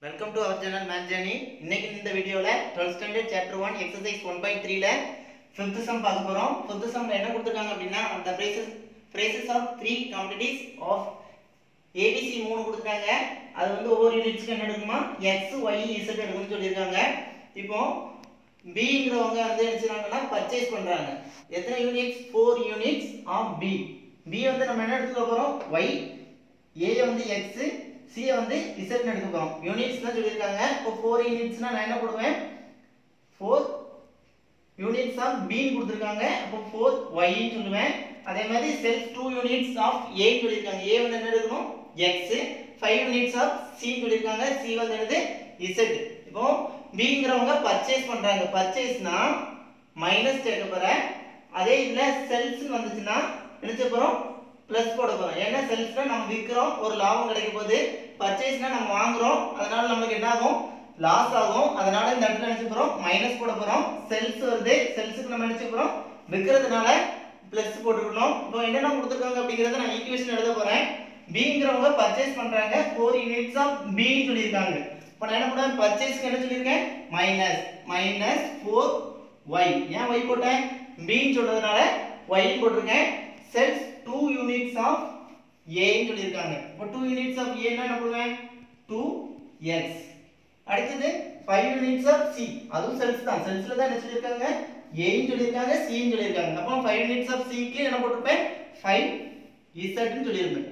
welcome to our channel math journey இன்னைக்கு இந்த வீடியோவில் twelfth standard chapter one exercise one point த்ரீல fifth sum பார்க்க போகிறோம் ஃபிஃப்த் சம்ல என்ன கொடுத்துருக்காங்க அப்படின்னா அந்த phrases phrases of three commodities of ABC மூணு கொடுத்துருக்காங்க அது வந்து ஒவ்வொரு யூனிட்ஸ்க்கு என்ன எடுக்குமா எக்ஸ் ஒய் இசட் எடுக்கணும்னு சொல்லியிருக்காங்க இப்போ பிங்கிறவங்க வந்து என்ன செய்றாங்கன்னா பர்ச்சேஸ் பண்ணுறாங்க எத்தனை units four units of B B வந்து நம்ம என்ன எடுத்துக்க போகிறோம் ஒய் ஏ வந்து எக்ஸ் சி வந்து இசட்னு எடுக்க போகிறோம் யூனிட்ஸ் தான் சொல்லியிருக்காங்க இப்போ ஃபோர் யூனிட்ஸ்னா நான் என்ன போடுவேன் ஃபோர் யூனிட்ஸ் ஆஃப் பின்னு கொடுத்துருக்காங்க அப்போ ஃபோர் ஒய்ன்னு சொல்லுவேன் அதே மாதிரி செல்ஃப் டூ யூனிட்ஸ் ஆஃப் ஏன்னு சொல்லியிருக்காங்க ஏ வந்து என்ன எடுக்கணும் எக்ஸ் ஃபைவ் யூனிட்ஸ் ஆஃப் சின்னு சொல்லியிருக்காங்க சி வந்து என்னது இசட் இப்போ பிங்கிறவங்க பர்ச்சேஸ் பண்ணுறாங்க பர்ச்சேஸ்னா மைனஸ் சேர்க்க போகிறேன் அதே இதில் செல்ஸ்னு வந்துச்சுன்னா என்ன செய்ய போகிறோம் ப்ளஸ் போட போகிறோம் ஏன்னா செல்ஸ்னால் நம்ம விற்கிறோம் ஒரு லாபம் கிடைக்க போகுது பர்ச்சேஸ்னா நம்ம வாங்குறோம் அதனால நமக்கு என்ன ஆகும் லாஸ் ஆகும் அதனால இந்த இடத்துல நினைச்சு போகிறோம் மைனஸ் போட போகிறோம் செல்ஸ் வருது செல்ஸுக்கு நம்ம நினைச்சு போகிறோம் விற்கிறதுனால ப்ளஸ் போட்டுக்கணும் இப்போ என்னென்ன கொடுத்துருக்காங்க அப்படிங்கிறத நான் ஈக்குவேஷன் எழுத போகிறேன் பிங்கிறவங்க பர்ச்சேஸ் பண்ணுறாங்க ஃபோர் யூனிட்ஸ் ஆஃப் பின்னு சொல்லியிருக்காங்க இப்போ நான் என்ன பண்ணுவேன் பர்ச்சேஸ்க்கு என்ன சொல்லியிருக்கேன் மைனஸ் மைனஸ் ஃபோர் ஒய் ஏன் ஒய் போட்டேன் பின்னு சொல்றதுனால ஒய் போட்டிருக்கேன் செல்ஸ் டூ யூனிட்ஸ் ஆஃப் ஏன்னு சொல்லியிருக்காங்க இப்போ டூ யூனிட்ஸ் ஆஃப் ஏன்னா என்ன பண்ணுவேன் டூ எக்ஸ் அடுத்தது ஃபைவ் யூனிட்ஸ் ஆஃப் சி அதுவும் செல்ஸ் தான் செல்ஸ்ல தான் என்ன சொல்லியிருக்காங்க ஏன்னு சொல்லியிருக்காங்க சின்னு சொல்லியிருக்காங்க அப்போ ஃபைவ் யூனிட்ஸ் ஆஃப் சிக்கு என்ன போட்டிருப்பேன் ஃபைவ் இசட்னு சொல்லியிருப்பேன்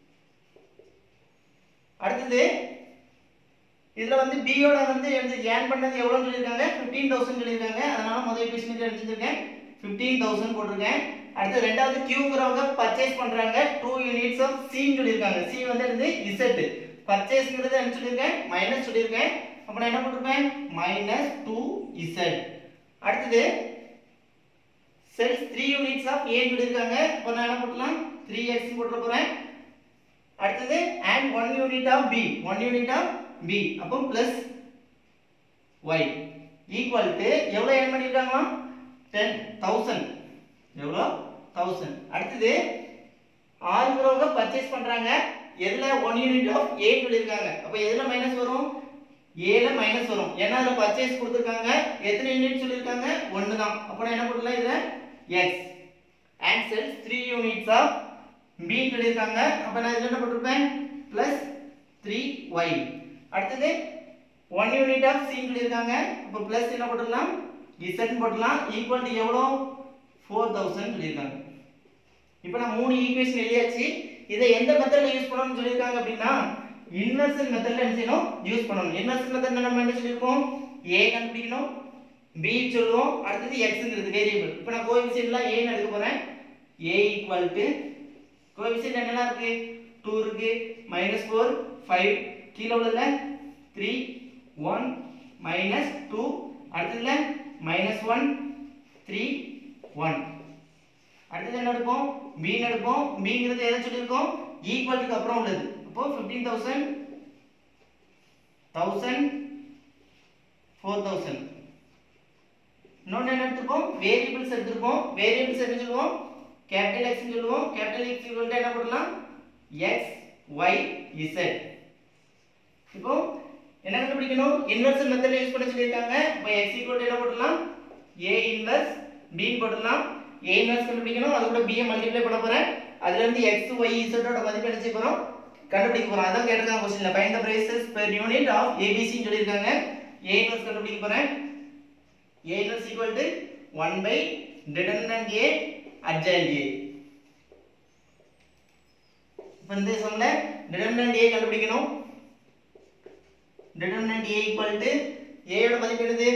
அடுத்தது இதுல வந்து B யோட வந்து வந்து ஏன் பண்ணது எவ்வளவுன்னு சொல்லியிருக்காங்க 15000 சொல்லியிருக்காங்க அதனால முதல் ஈக்குவேஷன் எடுத்துருக்கேன் 15000 போட்டிருக்கேன் அடுத்து ரெண்டாவது Qங்கிறவங்க பர்ச்சேஸ் பண்றாங்க 2 யூனிட்ஸ் ஆஃப் C ன்னு சொல்லியிருக்காங்க C வந்து என்னது Z பர்ச்சேஸ்ங்கிறது என்ன சொல்லியிருக்கேன் மைனஸ் சொல்லியிருக்கேன் அப்ப நான் என்ன போட்டிருப்பேன் மைனஸ் டூ இசட் அடுத்தது sells three units of A சொல்லியிருக்காங்க அப்போ நான் என்ன போட்டலாம் த்ரீ எக்ஸ் போட்டுற போறேன் அடுத்தது and one unit of B one unit of B அப்போ பிளஸ் ஒய் ஈக்குவல் டு எவ்வளோ ஏன் பண்ணியிருக்காங்களா டென் தௌசண்ட் எவ்வளோ தௌசண்ட் அடுத்தது ஆறுங்கிறவங்க பர்ச்சேஸ் பண்ணுறாங்க எதில் ஒன் யூனிட் ஆஃப் ஏ சொல்லியிருக்காங்க அப்போ எதில் மைனஸ் வரும் ஏல மைனஸ் வரும் ஏன்னா அதில் பர்ச்சேஸ் கொடுத்துருக்காங்க எத்தனை யூனிட் சொல்லியிருக்காங்க ஒன்று தான் அப்போ நான் என்ன பண்ணலாம் இதில் x and sells three units of B சொல்லியிருக்காங்க அப்போ நான் இதில் என்ன போட்டிருப்பேன் ப்ளஸ் த்ரீ ஒய் அடுத்தது ஒன் யூனிட் ஆஃப் சி சொல்லியிருக்காங்க அப்போ ப்ளஸ் என்ன போட்டுடலாம் இசட் போட்டுடலாம் ஈக்குவல் டு எவ்வளோ ஃபோர் தௌசண்ட் சொல்லியிருக்காங்க இப்போ நான் மூணு ஈக்குவேஷன் எழுதியாச்சு இதை எந்த மெத்தடில் யூஸ் பண்ணணும்னு சொல்லியிருக்காங்க அப்படின்னா இன்வெர்சல் மெத்தடில் என்ன செய்யணும் யூஸ் பண்ணணும் இன்வெர்சல் மெத்தட் நம்ம என்ன சொல்லியிருக்கோம் ஏ கண்டுபிடிக்கணும் பி சொல்லுவோம் அடுத்தது எக்ஸுங்கிறது வேரியபிள் இப்போ நான் கோஎஃபிஷியன்ட்லாம் ஏன்னு எடுக்க போகிறேன் ஏ ஈக்குவல் டு கோஎஃபிஷியன்ட் என்னெல்லாம் இருக்கு டூ இருக்கு மைனஸ் ஃபோர் ஃபைவ் கீழே உள்ளதுல த்ரீ ஒன் மைனஸ் டூ அடுத்ததுல மைனஸ் ஒன் த்ரீ ஒன் அடுத்தது என்ன எடுப்போம் பின்னு எடுப்போம் பிங்கிறது எதை சொல்லியிருக்கோம் ஈக்குவலுக்கு அப்புறம் உள்ளது அப்போ fifteen thousand thousand four thousand இன்னொன்று என்ன எடுத்துருப்போம் வேரியபிள்ஸ் எடுத்திருப்போம் வேரியபிள்ஸ் என்ன சொல்லுவோம் கேபிட்டல் எக்ஸ் சொல்லுவோம் கேபிட்டல் எக்ஸ் ஈக்குவல் என்ன போடலாம் எக்ஸ் ஒய் இசட் இப்போ என்ன கண்டுபிடிக்கணும் இன்வெர்ஸ் மெத்தட் யூஸ் பண்ண சொல்லியிருக்காங்க இப்போ எக்ஸ் ஈக்குவல் என்ன போடலாம் ஏ இன்வெர்ஸ் பி போடலாம் ஏ இன்வெர்ஸ் கண்டுபிடிக்கணும் அது கூட பிஏ மல்டிப்ளை பண்ண போறேன் அதுல இருந்து எக்ஸ் ஒய் இசட்டோட மதிப்பு என்ன செய்ய போறோம் கண்டுபிடிக்க போறோம் அதான் கேட்டிருக்காங்க கொஸ்டின்ல find the prices per unit of ABC சொல்லியிருக்காங்க ஏ இன்வெர்ஸ் கண்டுபிடிக்க போறேன் A inverse equal to 1 by determinant A adjoint A இப்போ இந்த சம்ல டிடர்மினன்ட் ஏ கண்டுபிடிக்கணும் determinant A equal to a யோட மதிப்பு என்னது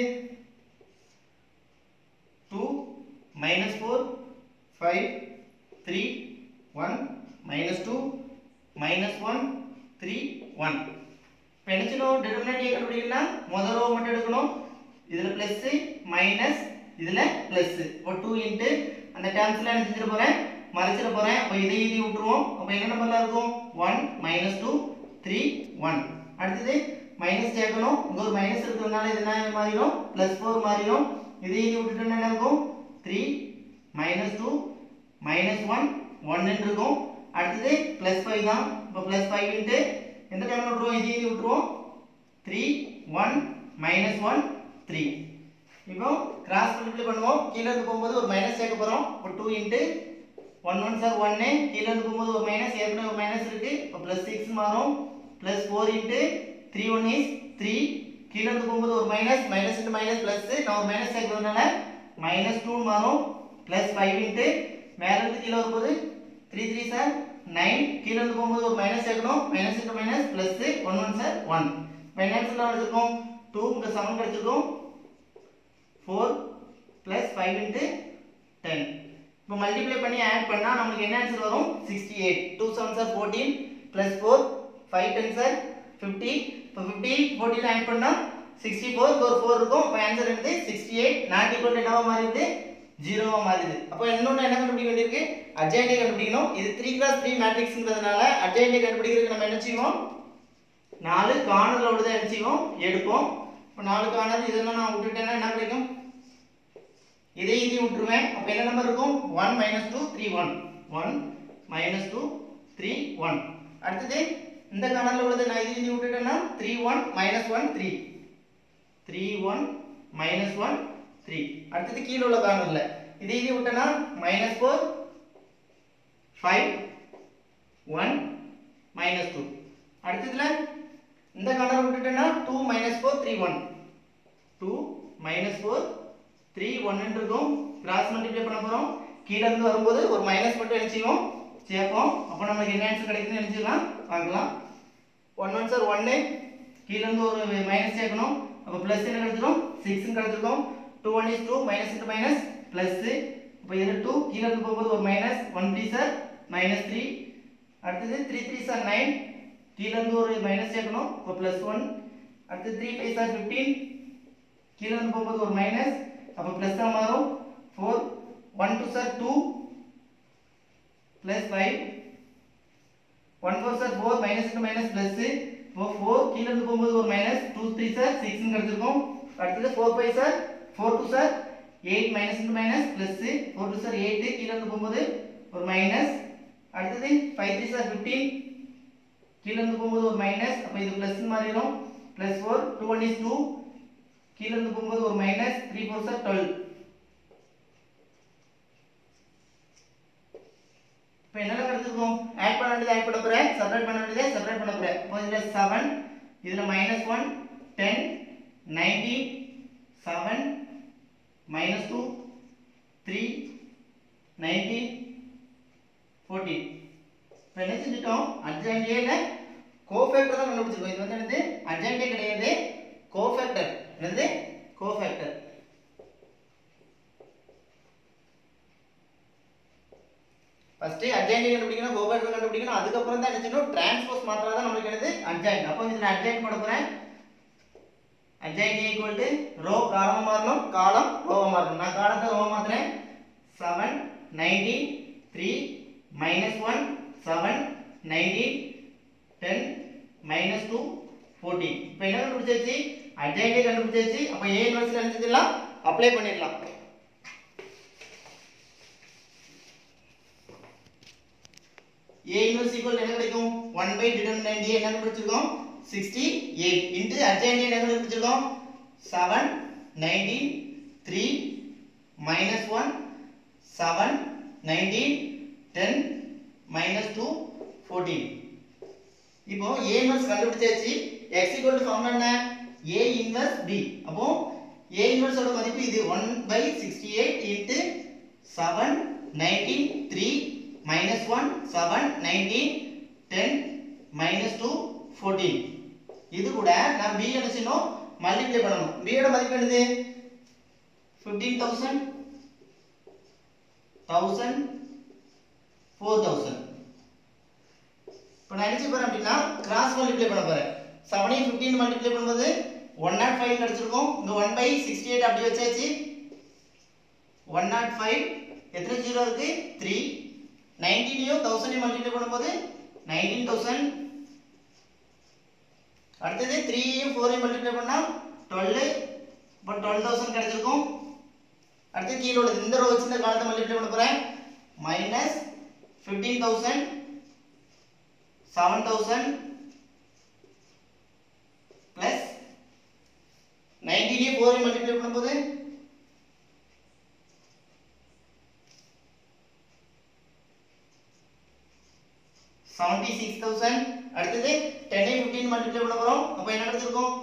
2 minus 4 5 3 1 minus 2 minus 1 3 1 இப்போ என்ன செய்யணும் டிடர்மினன்ட் ஏ கண்டுபிடிக்கணும்னா முதல் ரோ மட்டும் எடுக்கணும் இதுல பிளஸ் மைனஸ் இதுல பிளஸ் இப்போ 2 இன்ட்டு அந்த டேர்ம்ஸ்ல என்ன செஞ்சிட போறேன் மறைச்சிட போறேன் அப்போ இதை எழுதி விட்டுருவோம் அப்போ என்ன நம்பர்ல இருக்கும் 1 மைனஸ் டூ த்ரீ ஒன் அடுத்தது மைனஸ் சேர்க்கணும் இங்க ஒரு மைனஸ் இருக்கிறதுனால இது என்ன மாறிடும் பிளஸ் ஃபோர் மாறிடும் இதை எழுதி விட்டுட்டோம்னா என்ன இருக்கும் three minus two minus one ஒன்னு இருக்கும் அடுத்தது பிளஸ் ஃபைவ் தான் இப்போ பிளஸ் ஃபைவ் இன்ட்டு எந்த டைம் விட்டுருவோம் இது எழுதி விட்டுருவோம் three one minus one three இப்போ கிராஸ் மல்டிப்ளை பண்ணுவோம் கீழே இருந்து போகும்போது ஒரு மைனஸ் சேர்க்க போகிறோம் இப்போ two into one one are ஒன்று கீழே இருந்து போகும்போது ஒரு மைனஸ் ஏற்கனவே ஒரு மைனஸ் இருக்குது இப்போ ப்ளஸ் சிக்ஸ் மாறும் plus four into three one is three கீழே இருந்து போகும்போது ஒரு minus minus into minus plus நான் ஒரு மைனஸ் சேர்க்கறதுனால மைனஸ் டூ மாறும் ப்ளஸ் ஃபைவ் இன்ட்டு மேலே இருந்து கீழே வரும்போது த்ரீ த்ரீ சார் நைன் கீழே இருந்து போகும்போது ஒரு மைனஸ் சேர்க்கணும் minus into minus plus one one are one minus என்ன வச்சுருக்கோம் டூ இங்கே செவன் கிடச்சிருக்கோம் four plus five into ten இப்போ மல்டிப்ளை பண்ணி ஆட் பண்ணால் நமக்கு என்ன ஆன்சர் வரும் sixty eight two seven are fourteen plus four five ten are fifty இப்போ ஃபிஃப்டி ஃபோர்டீன் ஆட் பண்ணால் சிக்ஸ்டி ஃபோர் ஒரு ஃபோர் இருக்கும் இப்போ ஆன்சர் வந்து சிக்ஸ்டி எயிட் நாட் ஈக்குவல் என்னவா மாறிடுது ஜீரோவா மாறிடுது அப்போ இன்னொன்று என்ன கண்டுபிடிக்க வேண்டியிருக்கு அட்ஜாயிண்டே கண்டுபிடிக்கணும் இது த்ரீ கிளாஸ் த்ரீ மேட்ரிக்ஸ்ங்கிறதுனால அட்ஜாயிண்டே கண்டுபிடிக்கிறதுக்கு நம்ம என்ன செய்வோம் நாலு கார்னரில் தான் என்ன செய்வோம் எடுப்போம் இப்போ நாலு கார்னர் இதெல்லாம் நான் விட்டுட்டேன்னா என்ன கிடைக்கும் இதை இதையும் விட்டுருவேன் அப்போ என்ன நம்பர் இருக்கும் one minus two three one one minus two three one அடுத்தது இந்த கணக்கில் உள்ளது நான் இது இதையும் விட்டுட்டேன்னா three one minus one three three one minus one three அடுத்தது கீழே உள்ள கார்னரில் இது இதையும் விட்டேன்னா minus four five one minus two அடுத்ததுல இந்த கார்னர் விட்டுட்டேன்னா two minus four three one two minus four three ஒன்னு இருக்கும் கிராஸ் மல்டிப்ளை பண்ண போகிறோம் கீழே இருந்து வரும்போது ஒரு மைனஸ் மட்டும் என்ன செய்வோம் சேர்ப்போம் அப்போ நமக்கு என்ன ஆன்சர் கிடைக்குதுன்னு நினச்சிக்கலாம் பார்க்கலாம் ஒன் ஒன் சார் ஒன்று கீழே இருந்து ஒரு மைனஸ் சேர்க்கணும் அப்போ ப்ளஸ் என்ன கிடைச்சிடும் சிக்ஸ்னு கிடைச்சிருக்கும் two one is two minus into minus plus இப்போ இது டூ கீழே இருந்து போகும்போது ஒரு minus one three are minus three அடுத்தது த்ரீ த்ரீ சார் நைன் கீழே இருந்து ஒரு மைனஸ் சேர்க்கணும் இப்போ ப்ளஸ் ஒன் அடுத்து த்ரீ ஃபைவ் சார் ஃபிஃப்டீன் கீழே இருந்து போகும்போது ஒரு மைனஸ் அப்போ ப்ளஸ் தான் மாறும் four one two are two plus five one four are four minus two minus plus இப்போ ஃபோர் கீழே இருந்து போகும்போது ஒரு மைனஸ் டூ த்ரீ சார் சிக்ஸ்னு கிடச்சிருக்கும் அடுத்தது four five are four two are eight minus into minus plus four two are eight கீழே இருந்து போகும்போது ஒரு மைனஸ் அடுத்தது ஃபைவ் த்ரீ சார் ஃபிஃப்டீன் கீழே இருந்து போகும்போது ஒரு மைனஸ் அப்போ இது ப்ளஸ்ன்னு மாறிடும் plus four two one is two கீழே இருந்து போகும்போது ஒரு minus three four are twelve இப்போ என்னெல்லாம் கிடைச்சிருக்கும் ஆட் பண்ண வேண்டியது ஆட் பண்ண போகிறேன் செப்பரேட் பண்ண வேண்டியதை செப்பரேட் பண்ண போகிறேன் இப்போ இதில் செவன் இதில் minus one ten nineteen seven minus two three nineteen fourteen இப்போ என்ன செஞ்சுட்டோம் அட்ஜாயின்டே கோஃபேக்டர் தான் கண்டுபிடிச்சிருக்கோம் இது வந்து என்னது அட்ஜாயின்டே கிடையாது கோஃபேக்டர் என்னது கோஃபேக்டர் ஃபர்ஸ்ட் அட்ஜாயின்ட் கண்டுபிடிக்கணும் கோஃபேக்டர் கண்டுபிடிக்கணும் அதுக்கப்புறம் தான் என்ன செய்யணும் டிரான்ஸ்போஸ் மாத்திரா தான் நம்மளுக்கு என்னது அட்ஜாயின்ட் அப்போ இதில் அட்ஜாயின்ட் போட போகிறேன் அட்ஜாயின்ட் ஈக்குவல் டு ரோ காலமாக மாறணும் காலம் ரோவாக மாறணும் நான் காலத்தை ரோவாக மாற்றுறேன் seven nineteen three minus one seven nineteen ten minus two fourteen இப்போ என்ன கண்டுபிடிச்சாச்சு அட்ஜாயிண்டே கண்டுபிடிச்சாச்சு அப்போ ஏ இன்வெர்ஸ் நினச்சதுலாம் அப்ளை பண்ணிடலாம் ஏ இன்வெர்ஸ் ஈக்குவல் என்ன கிடைக்கும் ஒன் பை டிடர்மினன்ட் ஏ என்ன கண்டுபிடிச்சிருக்கோம் சிக்ஸ்டி எயிட் இன்ட்டு அட்ஜாயிண்ட் என்ன கண்டுபிடிச்சிருக்கோம் seven nineteen three minus one seven nineteen ten minus two fourteen இப்போ ஏ இன்வெர்ஸ் கண்டுபிடிச்சாச்சு எக்ஸ் ஈக்குவல் டு ஃபார்ம் என்ன ஏ இன்வெர்ஸ் பி அப்போ ஏ இன்வெர்ஸோட மதிப்பு இது one by sixty eight into seven nineteen three minus one seven nineteen ten minus two fourteen இது கூட நான் பி என்ன செய்யணும் மல்டிப்ளை பண்ணணும் பியோட மதிப்பு என்னது fifteen thousand thousand four thousand இப்போ நான் என்ன செய்ய போறேன் அப்படின்னா கிராஸ் மல்டிப்ளை பண்ண போறேன் செவனையும் ஃபிஃப்டீன் மல்டிப்ளை பண்ணும்போது ஒன் நாட் ஃபைவ் கிடச்சிருக்கும் இங்கே ஒன் பை சிக்ஸ்டி எயிட் அப்படி வச்சாச்சு ஒன் நாட் ஃபைவ் எத்தனை ஜீரோ இருக்கு த்ரீ நைன்டீனையும் தௌசண்டையும் மல்டிப்ளை பண்ணும்போது நைன்டீன் தௌசண்ட் அடுத்தது த்ரீயும் ஃபோரையும் மல்டிப்ளை பண்ணால் டுவெல் இப்போ டுவெல் தௌசண்ட் கிடச்சிருக்கும் அடுத்து கீழே உள்ளது இந்த ரோ வச்சு இந்த காலத்தை மல்டிப்ளை பண்ண போகிறேன் minus fifteen thousand seven thousand plus ஃபோரையும் மல்டிப்ளை பண்ணும்போது செவன்டி சிக்ஸ் தௌசண்ட் அடுத்தது டென் ஃபிஃப்டீன் மல்டிப்ளை பண்ண போகிறோம் அப்போ என்ன கிடைச்சிருக்கும்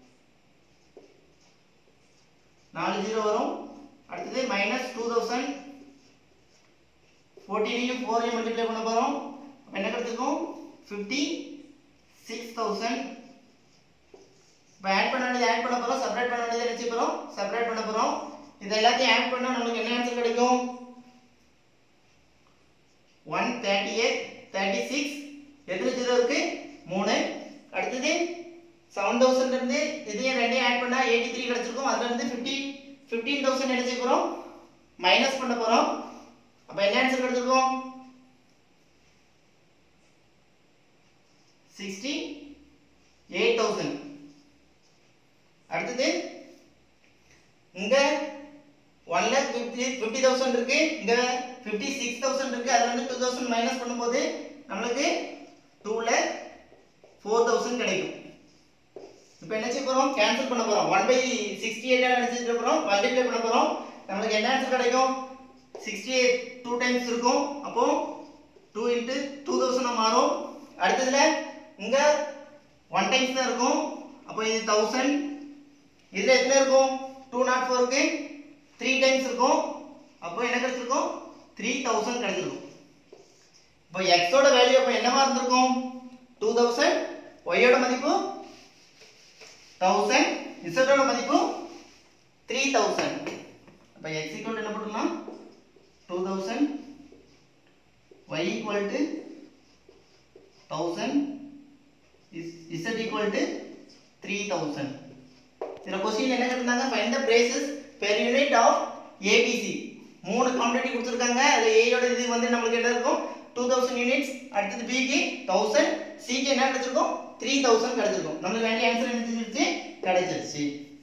நாலு ஜீரோ வரும் அடுத்தது மைனஸ் டூ தௌசண்ட் ஃபோர்டீனையும் ஃபோரையும் மல்டிப்ளை பண்ண போகிறோம் அப்போ என்ன கிடைச்சிருக்கும் ஃபிஃப்டி சிக்ஸ் தௌசண்ட் இப்போ ஆட் பண்ண வேண்டியது ஆட் பண்ண போகிறோம் செப்பரேட் பண்ண வேண்டியது நினச்சி போகிறோம் செப்பரேட் பண்ண போகிறோம் இது எல்லாத்தையும் ஆட் பண்ணால் நம்மளுக்கு என்ன ஆன்சர் கிடைக்கும் one thirty eight thirty six எத்தனை ஜீரோ இருக்கு மூணு அடுத்தது செவன் தௌசண்ட் இருந்து இதையும் ரெண்டையும் ஆட் பண்ணால் எயிட்டி த்ரீ கிடச்சிருக்கும் அதுல இருந்து ஃபிஃப்டி ஃபிஃப்டீன் தௌசண்ட் என்ன செய்ய போகிறோம் மைனஸ் பண்ண போகிறோம் அப்போ என்ன ஆன்சர் கிடைச்சிருக்கும் சிக்ஸ்டி எயிட் தௌசண்ட் அடுத்தது இங்க one lakh fifty fifty thousand இருக்கு இங்க ஃபிஃப்டி சிக்ஸ் தௌசண்ட் இருக்கு அதுல இருந்து டூ தௌசண்ட் மைனஸ் பண்ணும்போது நம்மளுக்கு டூ லேக் ஃபோர் தௌசண்ட் கிடைக்கும் இப்போ என்ன செய்ய போறோம் கேன்சல் பண்ண போறோம் ஒன் பை சிக்ஸ்டி எயிட் என்ன செய்ய போறோம் மல்டிப்ளை பண்ண போறோம் நம்மளுக்கு என்ன ஆன்சர் கிடைக்கும் சிக்ஸ்டி எயிட் டூ டைம்ஸ் இருக்கும் அப்போ டூ இன்ட்டு டூ தௌசண்ட் மாறும் அடுத்ததுல இங்க ஒன் டைம்ஸ் தான் இருக்கும் அப்போ இது தௌசண்ட் இதுல எத்தனை இருக்கும் டூ நாட் ஃபோருக்கு த்ரீ டைம்ஸ் இருக்கும் அப்போ என்ன கிடைச்சிருக்கும் த்ரீ தௌசண்ட் கிடைச்சிருக்கும் இப்போ எக்ஸோட வேல்யூ அப்போ என்னவா இருந்திருக்கும் டூ தௌசண்ட் ஒய்யோட மதிப்பு தௌசண்ட் இசட்டோட மதிப்பு த்ரீ தௌசண்ட் அப்போ எக்ஸ் ஈக்குவல் என்ன போட்டுக்கலாம் two thousand Y equal to thousand Z equal to three thousand இதில் கொஸ்டின் என்ன கேட்டிருந்தாங்க find the prices per unit of ABC மூணு காம்படிட்டிவ் கொடுத்துருக்காங்க அதில் ஏயோட இது வந்து நம்மளுக்கு என்ன இருக்கும் டூ தௌசண்ட் யூனிட்ஸ் அடுத்தது பிக்கு தௌசண்ட் சிக்கு என்ன கிடைச்சிருக்கும் த்ரீ தௌசண்ட் கிடைச்சிருக்கும் நம்மளுக்கு வேண்டிய ஆன்சர் என்ன செஞ்சிருச்சு கிடைச்சிருச்சு